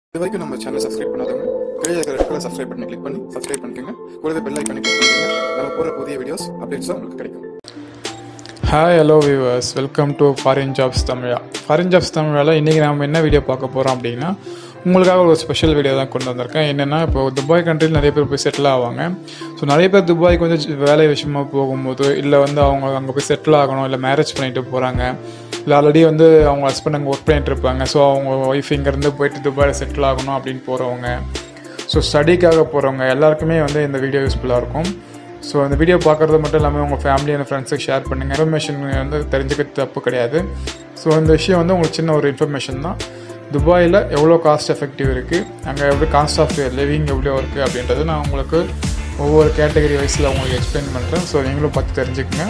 இது வரைக்கும் நம்ம சேனல் சப்ஸ்கிரைப் பண்ணாதவங்க கீழே இருக்கிற ரெட் கலர் சப்ஸ்கிரைப் பண்ணி கிளிக் பண்ணி சப்ஸ்கிரைப் பண்ணிக்கோங்க கூடவே பெல் ஐக்கானை கிளிக் பண்ணிக்கோங்க நம்ம போகிற புதிய வீடியோஸ் அப்டேட்ஸும் உங்களுக்கு கிடைக்கும் hi hello viewers welcome to foreign jobs Tamila foreign jobs தமிழாவில் இன்றைக்கி நம்ம என்ன வீடியோ பார்க்க போகிறோம் அப்படின்னா உங்களுக்காக ஒரு ஸ்பெஷல் வீடியோ தான் கொண்டு வந்திருக்கேன் என்னென்னா இப்போ துபாய் கண்ட்ரியில் நிறைய பேர் போய் செட்டில் ஆவாங்க ஸோ நிறைய பேர் துபாய்க்கு வந்து சி- வேலை விஷயமா போகும்போது இல்லை வந்து அவங்க அங்கே போய் செட்டில் ஆகணும் இல்லை மேரேஜ் பண்ணிட்டு போகிறாங்க இல்லை ஆல்ரெடி வந்து அவங்க ஹஸ்பண்ட் அங்கே ஒர்க் பண்ணிட்டு இருப்பாங்க ஸோ அவங்க ஒய்ஃப் இங்கேருந்து போயிட்டு துபாயில் செட்டில் ஆகணும் அப்படின்னு போகிறவங்க ஸோ ஸ்டடிக்காக போகிறவங்க எல்லாருக்குமே வந்து இந்த வீடியோ யூஸ்ஃபுல்லாக இருக்கும் ஸோ அந்த வீடியோ பார்க்குறது மட்டும் இல்லாமல் உங்கள் ஃபேமிலி அண்ட் ஃப்ரெண்ட்ஸுக்கு ஷேர் பண்ணுங்கள் இன்ஃபர்மேஷன் வந்து தெரிஞ்சுக்கிறது தப்பு கிடையாது ஸோ இந்த விஷயம் வந்து உங்களுக்கு சின்ன ஒரு இன்ஃபர்மேஷன் தான் துபாயில் எவ்வளோ காஸ்ட் எஃபெக்டிவ் இருக்குது அங்கே எப்படி காஸ்ட் ஆஃப் லிவிங் எவ்வளோ இருக்குது அப்படின்றது நான் உங்களுக்கு ஒவ்வொரு கேட்டகரி வைஸில் உங்களுக்கு எக்ஸ்பிளைன் பண்ணுறேன் ஸோ நீங்களும் பார்த்து தெரிஞ்சுக்கங்க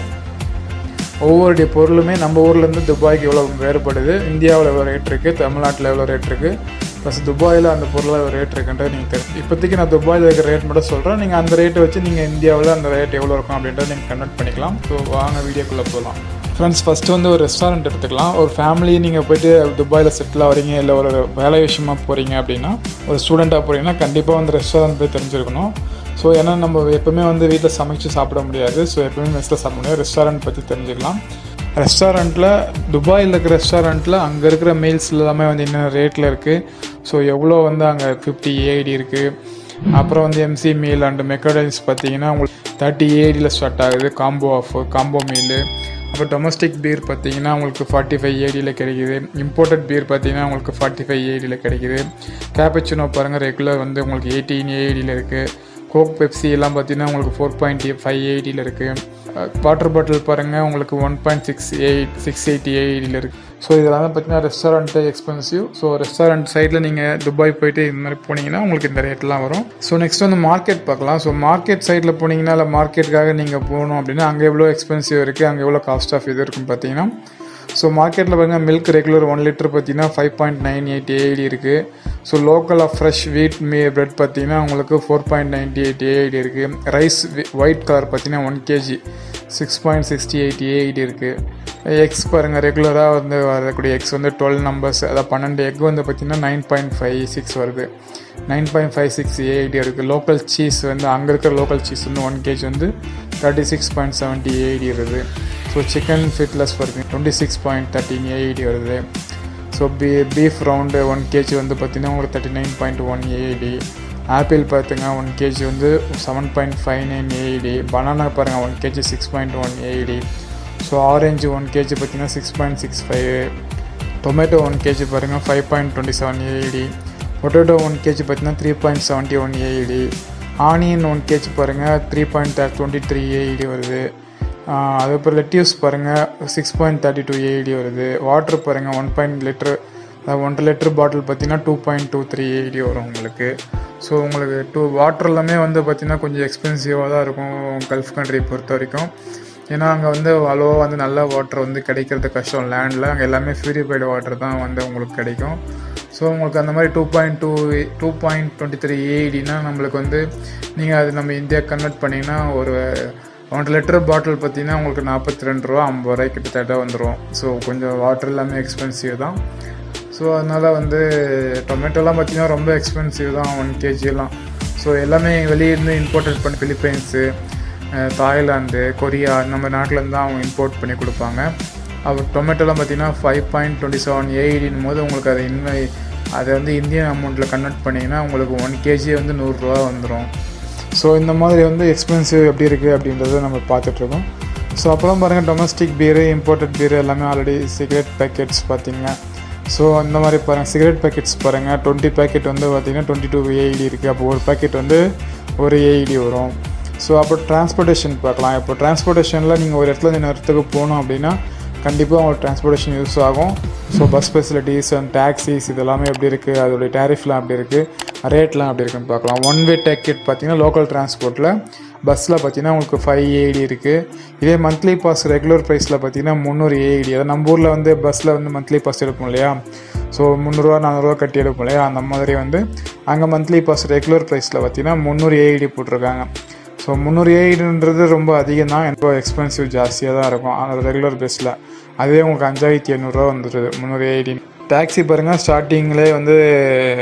ஒவ்வொருடைய பொருளுமே நம்ம ஊர்லேருந்து துபாய்க்கு எவ்வளோ வேறுபடுது இந்தியாவில் எவ்வளோ ரேட் இருக்குது தமிழ்நாட்டில் எவ்வளோ ரேட் இருக்குது ப்ளஸ் துபாயில் அந்த பொருளில் எவ்வளோ ரேட் இருக்குன்றது நீங்கள் தெரியும் இப்போதைக்கு நான் துபாயில் இருக்கிற ரேட் மட்டும் சொல்கிறேன் நீங்கள் அந்த ரேட்டை வச்சு நீங்கள் இந்தியாவில் அந்த ரேட் எவ்வளோ இருக்கும் அப்படின்றத நீங்கள் கன்வெர்ட் பண்ணிக்கலாம் ஸோ வாங்க வீடியோக்குள்ளே போகலாம் ஃப்ரெண்ட்ஸ் ஃபஸ்ட்டு வந்து ஒரு ரெஸ்டாரண்ட் எடுத்துக்கலாம் ஒரு ஃபேமிலி நீங்கள் போயிட்டு துபாயில் செட்டில் ஆகிறீங்க இல்லை ஒரு வேலை விஷயமா போகிறீங்க அப்படின்னா ஒரு ஸ்டூடெண்ட்டாக போகிறீங்கன்னா கண்டிப்பாக வந்து ரெஸ்டாரண்ட் போய் தெரிஞ்சிருக்கணும் ஸோ ஏன்னா நம்ம எப்பவுமே வந்து வீட்டில் சமைச்சு சாப்பிட முடியாது ஸோ எப்பவுமே மெஸ்ஸில் சாப்பிட முடியாது ரெஸ்டாரண்ட் பற்றி தெரிஞ்சுக்கலாம் ரெஸ்டாரண்ட்டில் துபாயில் இருக்கிற ரெஸ்டாரண்ட்டில் அங்கே இருக்கிற மீல்ஸ் எல்லாமே வந்து என்னென்ன ரேட்டில் இருக்குது ஸோ எவ்வளோ வந்து அங்கே ஃபிஃப்டி ஏஐடி இருக்குது அப்புறம் வந்து எம்சி மீல் அண்ட் மெக்கடைன்ஸ் பார்த்தீங்கன்னா உங்களுக்கு தேர்ட்டி ஏடியில் ஸ்டார்ட் ஆகுது காம்போ ஆஃப் காம்போ மீலு அப்புறம் டொமஸ்டிக் பீர் பார்த்தீங்கன்னா உங்களுக்கு ஃபார்ட்டி ஃபைவ் ஏடியில் கிடைக்குது இம்போர்ட்டட் பீர் பார்த்தீங்கன்னா உங்களுக்கு ஃபார்ட்டி ஃபைவ் ஏடியில் கிடைக்குது கேப்பச்சினோ பாருங்கள் ரெகுலர் வந்து உங்களுக்கு எயிட்டீன் ஏடியில் இருக்குது கோக் பெப்சி எல்லாம் பார்த்தீங்கன்னா உங்களுக்கு ஃபோர் பாயிண்ட் ஃபைவ் எயிட்டியில் இருக்குது வாட்டர் பாட்டில் பாருங்கள் உங்களுக்கு one point six eight six eighty எயிட்டியில் இருக்குது ஸோ இதெல்லாம் பார்த்தீங்கன்னா ரெஸ்டாரண்ட்டு எக்ஸ்பென்சிவ் ஸோ ரெஸ்டாரண்ட் சைடில் நீங்கள் துபாய் போயிட்டு இந்த மாதிரி போனீங்கன்னா உங்களுக்கு இந்த ரேட்லாம் வரும் ஸோ நெக்ஸ்ட் வந்து மார்க்கெட் பார்க்கலாம் ஸோ மார்க்கெட் சைடில் போனீங்கன்னா இல்லை மார்க்கெட்டுக்காக நீங்கள் போகணும் அப்படின்னா அங்கே எவ்வளோ எக்ஸ்பென்சிவ் இருக்குது அங்கே எவ்வளோ காஸ்ட் ஆஃப் இது இருக்குன்னு பார்த்தீங்கன்னா ஸோ மார்க்கெட்டில் பாருங்கள் மில்க் ரெகுலர் ஒன் லிட்டர் பார்த்தீங்கன்னா five point nine eight AED இருக்குது so local of fresh wheat me bread பார்த்தீங்கன்னா உங்களுக்கு four point ninety eight AED இருக்குது ரைஸ் ஒயிட் கலர் பார்த்தீங்கன்னா one KG six point sixty eight AED இருக்குது eggs பாருங்கள் ரெகுலராக வந்து வரக்கூடிய எக்ஸ் வந்து டுவெல் நம்பர்ஸ் அதாவது பன்னெண்டு எக் வந்து பார்த்தீங்கன்னா நைன் பாயிண்ட் ஃபைவ் சிக்ஸ் வருது nine point five six AED இருக்குது லோக்கல் சீஸ் வந்து அங்கே இருக்கிற லோக்கல் சீஸ் வந்து ஒன் கேஜி வந்து thirty six point seventy AED வருது ஸோ சிக்கன் ஃபிட்லெஸ் வருது twenty six point thirteen AED வருது ஸோ பீ பீஃப் ரவுண்டு ஒன் கேஜி வந்து பார்த்தீங்கன்னா உங்களுக்கு thirty nine point one AED apple பார்த்துங்க ஒன் கேஜி வந்து seven point five nine AED banana பாருங்கள் one KG six point one AED so orange one KG பார்த்தீங்கன்னா six point six five tomato one KG பாருங்கள் five point twenty seven AED potato one KG பார்த்தீங்கன்னா three point seventy one AED onion one KG பாருங்கள் three point twenty three AED வருது ஆஹ் அதுக்கப்புறம் lettuce பாருங்கள் six point thirty two AED வருது water பாருங்கள் one point litre ஒன்றரை litre bottle பார்த்தீங்கன்னா two point two three AED வரும் உங்களுக்கு ஸோ உங்களுக்கு டூ வாட்டர் எல்லாமே வந்து பார்த்தீங்கன்னா கொஞ்சம் எக்ஸ்பென்சிவாக தான் இருக்கும் கல்ஃப் கண்ட்ரி பொறுத்த வரைக்கும் ஏன்னா அங்கே வந்து அவ்வளோவா வந்து நல்ல வாட்டர் வந்து கிடைக்கிறது கஷ்டம் லேண்டில் அங்கே எல்லாமே பியூரிஃபைடு வாட்டர் தான் வந்து உங்களுக்கு கிடைக்கும் ஸோ உங்களுக்கு அந்த மாதிரி two point two two point twenty three ஏடினா நம்மளுக்கு வந்து நீங்கள் அது நம்ம இந்தியா கன்வெர்ட் பண்ணிங்கன்னா ஒரு ஒன்றரை லிட்டர் பாட்டில் பார்த்தீங்கன்னா உங்களுக்கு நாற்பத்தி ரெண்டு ரூபா ஐம்பது ரூபாய் கிட்டத்தட்ட வந்துடும் ஸோ கொஞ்சம் வாட்டர் எல்லாமே எக்ஸ்பென்சிவ் தான் ஸோ அதனால் வந்து டொமேட்டோலாம் பார்த்தீங்கன்னா ரொம்ப எக்ஸ்பென்சிவ் தான் ஒன் கேஜிலாம் ஸோ எல்லாமே வெளியிருந்து இம்போர்ட்டட் பண்ணி பிலிப்பைன்ஸு அஹ் தாய்லாந்து கொரியா அந்த மாதிரி நாட்டிலேருந்து தான் அவங்க இம்போர்ட் பண்ணி கொடுப்பாங்க அவர் டொமேட்டோலாம் பார்த்தீங்கன்னா ஃபைவ் பாயிண்ட் டுவெண்ட்டி செவன் ஏடின் போது உங்களுக்கு அதை இன்வை அதை வந்து இந்தியன் அமௌண்ட்டில் கன்வெர்ட் பண்ணிங்கன்னா உங்களுக்கு ஒன் கேஜி வந்து நூறுரூவா வந்துடும் ஸோ இந்த மாதிரி வந்து எக்ஸ்பென்சிவ் எப்படி இருக்குது அப்படின்றத நம்ம பார்த்துட்ருக்கோம் ஸோ அப்புறம் பாருங்கள் டொமஸ்டிக் பீரு இம்போர்ட்டட் பீரு எல்லாமே ஆல்ரெடி சிகரெட் பேக்கெட்ஸ் பார்த்தீங்க ஸோ அந்த மாதிரி பாருங்கள் சிகரெட் பேக்கெட்ஸ் பாருங்கள் டுவெண்ட்டி பேக்கெட் வந்து பார்த்தீங்கன்னா டுவெண்ட்டி டூ ஏஐடி இருக்குது அப்போ ஒரு பேக்கெட் வந்து ஒரு ஏஐடி வரும் ஸோ அப்போ டிரான்ஸ்போர்ட்டேஷன் பார்க்கலாம் இப்போ டிரான்ஸ்போர்ட்டேஷனில் நீங்கள் ஒரு இடத்துல இருந்து இன்னொரு இடத்துக்கு போகணும் அப்படின்னா கண்டிப்பாக உங்களுக்கு டிரான்ஸ்போர்ட்டேஷன் யூஸ் ஆகும் so bus facilities and taxis இதெல்லாமே எப்படி இருக்குது அதோடைய டேரிஃப்லாம் எப்படி இருக்குது ரேட்லாம் எப்படி இருக்குன்னு பார்க்கலாம் ஒன் வே டிக்கெட் பார்த்தீங்கன்னா லோக்கல் டிரான்ஸ்போர்ட்டில் பஸ்ஸில் பார்த்தீங்கன்னா உங்களுக்கு ஃபைவ் ஏஐடி இருக்குது இதே மந்த்லி பாஸ் ரெகுலர் ப்ரைஸில் பார்த்தீங்கன்னா முந்நூறு ஏஐடி அதாவது நம்ம ஊரில் வந்து பஸ்ஸில் வந்து மந்த்லி பாஸ் எடுப்போம் இல்லையா ஸோ முந்நூறுரூவா நானூறுரூவா கட்டி எடுப்போம் இல்லையா அந்த மாதிரி வந்து அங்கே மந்த்லி பாஸ் ரெகுலர் ப்ரைஸில் பார்த்தீங்கன்னா முந்நூறு ஏஐடி போட்டிருக்காங்க ஸோ முந்நூறு ஏஐடின்றது ரொம்ப அதிகம் தான் ரொம்ப எக்ஸ்பென்சிவ் ஜாஸ்தியாக தான் இருக்கும் அது ரெகுலர் பேஸில் அதுவே உங்களுக்கு அஞ்சாயிரத்தி எண்ணூறுரூவா வந்துடுது முந்நூறு ஏஐடி டாக்ஸி பாருங்கள் ஸ்டார்டிங்லேயே வந்து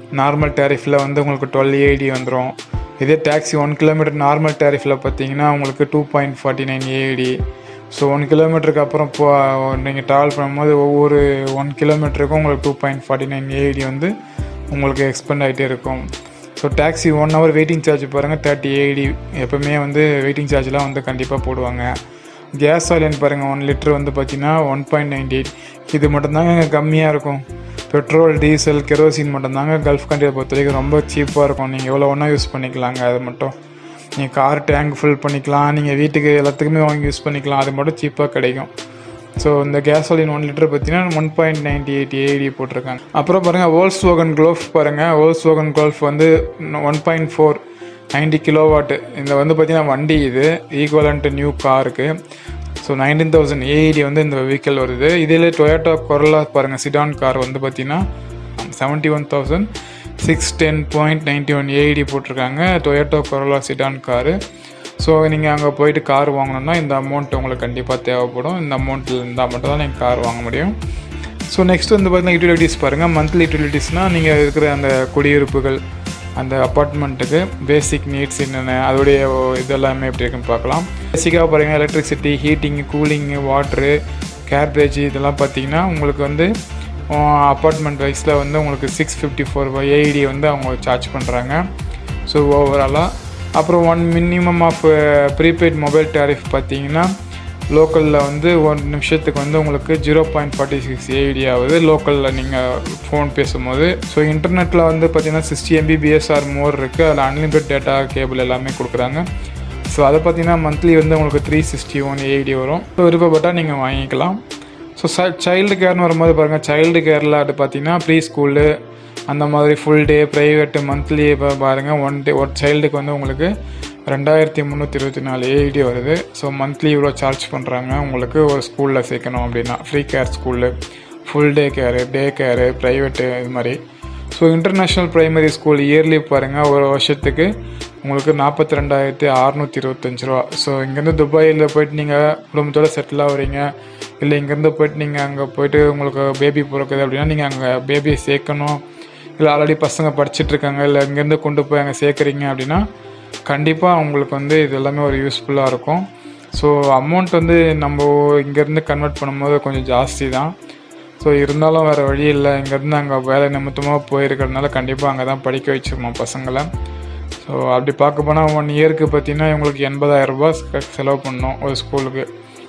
நார்மல் டேரிஃபில் வந்து உங்களுக்கு டுவெல் ஏடி வந்துடும் இதே டாக்ஸி ஒன் கிலோமீட்டர் நார்மல் டேரிஃபில் பார்த்தீங்கன்னா உங்களுக்கு two point forty nine AED so one கிலோமீட்டருக்கு அப்புறம் இப்போ நீங்கள் ட்ராவல் பண்ணும்போது ஒவ்வொரு ஒன் கிலோமீட்டருக்கும் உங்களுக்கு two point forty nine AED வந்து உங்களுக்கு எக்ஸ்பெண்ட் ஆகிட்டே இருக்கும் so taxi one hour waiting charge பாருங்கள் தேர்ட்டி ஏடி எப்போவுமே வந்து வெயிட்டிங் சார்ஜ்லாம் வந்து கண்டிப்பாக போடுவாங்க கேஸ் ஆயிலன் பாருங்கள் ஒன் லிட்டர் வந்து பார்த்தீங்கன்னா ஒன் பாயிண்ட் நைன்டி எயிட் இது மட்டும்தாங்க கம்மியாக இருக்கும் பெட்ரோல் டீசல் கெரோசின் மட்டும்தாங்க கல்ஃப் கண்ட்ரியை பொறுத்த வரைக்கும் ரொம்ப சீப்பாக இருக்கும் நீங்கள் எவ்வளோ ஒன்றா யூஸ் பண்ணிக்கலாங்க அது மட்டும் நீங்கள் கார் டேங்க் ஃபில் பண்ணிக்கலாம் நீங்கள் வீட்டுக்கு எல்லாத்துக்குமே வாங்கி யூஸ் பண்ணிக்கலாம் அது மட்டும் சீப்பாக கிடைக்கும் ஸோ இந்த கேசோலின் ஒன் லிட்டர் பார்த்தீங்கன்னா one point ninety eight AED போட்டிருக்காங்க அப்புறம் பாருங்கள் ஓல்ஸ் ஓகன் க்ளோஃப் பாருங்கள் ஓல்ஸ் ஓகன் க்ளோஃப் வந்து one point four ninety kilowatt இந்த வந்து பார்த்தீங்கன்னா வண்டி இது ஈக்குவலன்ட் நியூ காருக்கு ஸோ நைன்டீன் தௌசண்ட் ஏடி வந்து இந்த வெஹிக்கிள் வருது இதில் டொயோட்டோ கொரலா பாருங்கள் சிடான் கார் வந்து பார்த்தீங்கன்னா seventy one thousand six ten point ninety one AED போட்டிருக்காங்க Toyota Corolla sedan car so நீங்கள் அங்கே போயிட்டு கார் வாங்கணுன்னா இந்த அமௌண்ட் உங்களுக்கு கண்டிப்பாக தேவைப்படும் இந்த அமௌண்ட்டில் இருந்தால் மட்டும் தான் நீங்கள் கார் வாங்க முடியும் ஸோ நெக்ஸ்ட் வந்து பார்த்தீங்கன்னா யூட்டிலிட்டிஸ் பாருங்கள் மந்த்லி யூட்டிலிட்டிஸ்னால் நீங்கள் இருக்கிற அந்த குடியிருப்புகள் அந்த அப்பார்ட்மெண்ட்டுக்கு பேசிக் நீட்ஸ் என்னென்ன அதோடைய இதெல்லாமே எப்படி இருக்குன்னு பார்க்கலாம் பேசிக்காக பாருங்கள் electricity heating cooling water garbage இதெல்லாம் பார்த்தீங்கன்னா உங்களுக்கு வந்து அப்பார்ட்மெண்ட் வைஸில் வந்து உங்களுக்கு சிக்ஸ் ஃபிஃப்டி ஃபோர் ஏஐடி வந்து அவங்க சார்ஜ் பண்ணுறாங்க ஸோ ஓவராலாக அப்புறம் one minimum of prepaid mobile tariff பார்த்தீங்கன்னா லோக்கலில் வந்து ஒரு நிமிஷத்துக்கு வந்து உங்களுக்கு zero point forty six AED ஆகுது லோக்கலில் நீங்கள் ஃபோன் பேசும்போது ஸோ இன்டர்நெட்டில் வந்து பார்த்தீங்கன்னா சிக்ஸ்டி எம்பி பிஎஸ்ஆர் மோர் இருக்குது அதில் அன்லிமிட்டட் டேட்டா கேபிள் எல்லாமே கொடுக்குறாங்க ஸோ அதை பார்த்தீங்கன்னா மந்த்லி வந்து உங்களுக்கு த்ரீ சிக்ஸ்டி ஒன் ஏடி வரும் ஸோ விருப்பப்பட்டால் நீங்கள் வாங்கிக்கலாம் ஸோ ச சைல்டு கேர்னு வரும்போது பாருங்கள் சைல்டு கேரில் அது பார்த்தீங்கன்னா ப்ரீ ஸ்கூலு அந்த மாதிரி ஃபுல் டே ப்ரைவேட்டு மந்த்லி இப்போ பாருங்கள் ஒன் டே ஒரு சைல்டுக்கு வந்து உங்களுக்கு ரெண்டாயிரத்தி முந்நூற்றி இருபத்தி நாலு ஏடி வருது ஸோ மந்த்லி இவ்வளோ சார்ஜ் பண்ணுறாங்க உங்களுக்கு ஒரு ஸ்கூலில் சேர்க்கணும் அப்படின்னா free care school full day care day care private இது மாதிரி so international primary school yearly பாருங்கள் ஒரு வருஷத்துக்கு உங்களுக்கு நாற்பத்தி ரெண்டாயிரத்தி அறநூற்றி இருபத்தஞ்சி ரூபா ஸோ இங்கேருந்து துபாயில் போயிட்டு நீங்கள் குடும்பத்தோடு செட்டில் ஆகுறீங்க இல்லை இங்கேருந்து போயிட்டு நீங்கள் அங்கே போயிட்டு உங்களுக்கு பேபி பிறக்குது அப்படின்னா நீங்கள் அங்கே பேபியை சேர்க்கணும் இல்லை ஆல்ரெடி பசங்க படிச்சுட்டு இருக்காங்க இல்லை இங்கேருந்து கொண்டு போய் அங்கே சேர்க்குறீங்க அப்படின்னா கண்டிப்பாக உங்களுக்கு வந்து இது எல்லாமே ஒரு யூஸ்ஃபுல்லாக இருக்கும் ஸோ அமௌண்ட் வந்து நம்ம இங்கேருந்து கன்வெர்ட் பண்ணும்போது கொஞ்சம் ஜாஸ்தி தான் ஸோ இருந்தாலும் வேறு வழி இல்லை இங்கேருந்து அங்கே வேலை நிமித்தமாக போயிருக்கிறதுனால கண்டிப்பாக அங்கே தான் படிக்க வச்சிருக்கோம் பசங்களை ஸோ அப்படி பார்க்க போனால் ஒன் இயருக்கு பார்த்தீங்கன்னா இவங்களுக்கு எண்பதாயிரம் ரூபாய் செலவு பண்ணோம் ஒரு ஸ்கூலுக்கு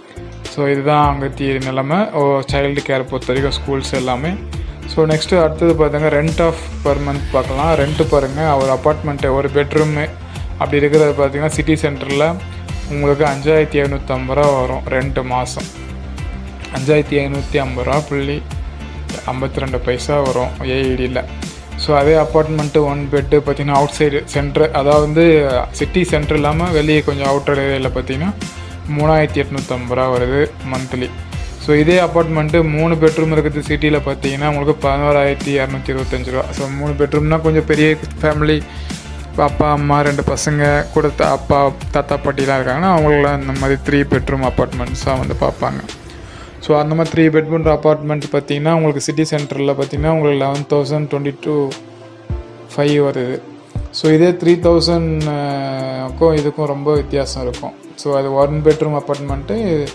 ஸோ இதுதான் அங்கே தீ நிலைமை ஓ சைல்டு கேர் பொறுத்த வரைக்கும் ஸ்கூல்ஸ் எல்லாமே ஸோ நெக்ஸ்ட்டு அடுத்தது பார்த்தாங்க ரெண்ட் ஆஃப் பர் மந்த் பார்க்கலாம் ரெண்ட்டு பாருங்கள் ஒரு அப்பார்ட்மெண்ட்டு ஒரு பெட்ரூமு அப்படி இருக்கிறது பார்த்தீங்கன்னா சிட்டி சென்டரில் உங்களுக்கு அஞ்சாயிரத்தி ஐநூற்றம்பது ரூபா வரும் ரெண்டு மாதம் அஞ்சாயிரத்தி ஐநூற்றி ஐம்பது ரூபா புள்ளி ஐம்பத்தி ரெண்டு பைசா வரும் ஏஐடியில் ஸோ அதே அப்பார்ட்மெண்ட்டு ஒன் பெட்டு பார்த்தீங்கன்னா அவுட் சைடு சென்ட்ரு அதாவது வந்து சிட்டி சென்டர் இல்லாமல் வெளியே கொஞ்சம் அவுட்டர் ஏரியாவில் பார்த்தீங்கன்னா மூணாயிரத்தி எட்நூற்றம்பது ரூபா வருது மந்த்லி ஸோ இதே அப்பார்ட்மெண்ட்டு மூணு பெட்ரூம் இருக்குது சிட்டியில் பார்த்தீங்கன்னா உங்களுக்கு பதினோராயிரத்தி இரநூத்தி இருபத்தஞ்சி ரூபா ஸோ மூணு பெட்ரூம்னா கொஞ்சம் பெரிய ஃபேமிலி இப்போ அப்பா அம்மா ரெண்டு பசங்க கூட த- அப்பா தாத்தா பாட்டிலாம் இருக்காங்கன்னா அவங்களாம் இந்த மாதிரி த்ரீ பெட்ரூம் அப்பார்ட்மெண்ட்ஸாக வந்து பார்ப்பாங்க ஸோ அந்த மாதிரி த்ரீ பெட்ரூம் அப்பார்ட்மெண்ட் பார்த்தீங்கன்னா உங்களுக்கு சிட்டி சென்டரில் பார்த்தீங்கன்னா உங்களுக்கு eleven thousand twenty two five வருது ஸோ இதே த்ரீ தௌசண்ட்க்கும் இதுக்கும் ரொம்ப வித்தியாசம் இருக்கும் ஸோ அது ஒன் பெட்ரூம் அப்பார்ட்மெண்ட்டு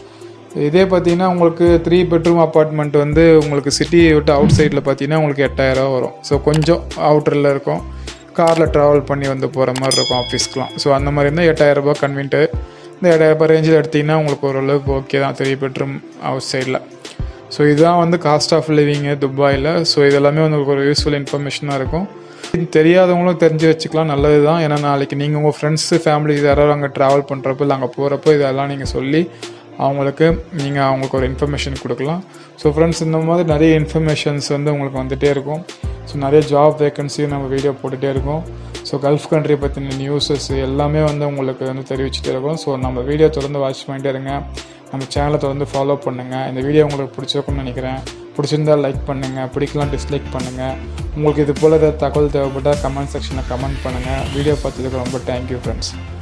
இதே பார்த்தீங்கன்னா உங்களுக்கு த்ரீ பெட்ரூம் அப்பார்ட்மெண்ட் வந்து உங்களுக்கு சிட்டி விட்டு அவுட் சைடில் பார்த்தீங்கன்னா உங்களுக்கு எட்டாயிரம் வரும் ஸோ கொஞ்சம் அவுட்டரில் இருக்கும் காரில் ட்ராவல் பண்ணி வந்து போகிற மாதிரி இருக்கும் ஆஃபீஸ்க்குலாம் ஸோ அந்த மாதிரி இருந்தால் எட்டாயிரம் ரூபாய் கன்வீன்ட்டு இந்த எட்டாயிரம் ரூபாய் ரேஞ்சில் எடுத்திங்கன்னா உங்களுக்கு ஓரளவுக்கு ஓகே தான் த்ரீ பெட்ரூம் அவுட் சைடில் ஸோ இதுதான் வந்து காஸ்ட் ஆஃப் லிவிங்கு துபாயில் ஸோ இதெல்லாமே வந்து உங்களுக்கு ஒரு யூஸ்ஃபுல் இன்ஃபர்மேஷனாக இருக்கும் இது தெரியாதவங்களும் தெரிஞ்சு வச்சுக்கலாம் நல்லது தான் ஏன்னா நாளைக்கு நீங்கள் உங்கள் ஃப்ரெண்ட்ஸு ஃபேமிலி யாராவது அங்கே ட்ராவல் பண்ணுறப்போ இல்லை அங்கே போகிறப்போ இதெல்லாம் நீங்கள் சொல்லி அவங்களுக்கு நீங்கள் அவங்களுக்கு ஒரு இன்ஃபர்மேஷன் கொடுக்கலாம் ஸோ ஃப்ரெண்ட்ஸ் இந்த மாதிரி நிறைய இன்ஃபர்மேஷன்ஸ் வந்து உங்களுக்கு வந்துகிட்டே இருக்கும் ஸோ நிறைய ஜாப் வேகன்சியும் நம்ம வீடியோ போட்டுகிட்டே இருக்கோம் ஸோ கல்ஃப் கண்ட்ரி பற்றின நியூஸஸ் எல்லாமே வந்து உங்களுக்கு வந்து தெரிவிச்சுட்டே இருக்கும் ஸோ நம்ம வீடியோ தொடர்ந்து வாட்ச் பண்ணிட்டே இருங்க நம்ம சேனலை தொடர்ந்து ஃபாலோ பண்ணுங்கள் இந்த வீடியோ உங்களுக்கு பிடிச்சிருக்கும்னு நினைக்கிறேன் பிடிச்சிருந்தா லைக் பண்ணுங்கள் பிடிக்கலாம் டிஸ்லைக் பண்ணுங்கள் உங்களுக்கு இது போல் ஏதாவது தகவல் தேவைப்பட்டால் கமெண்ட் செக்ஷனில் கமெண்ட் பண்ணுங்கள் வீடியோ பார்த்ததுக்கு ரொம்ப தேங்க்யூ ஃப்ரெண்ட்ஸ்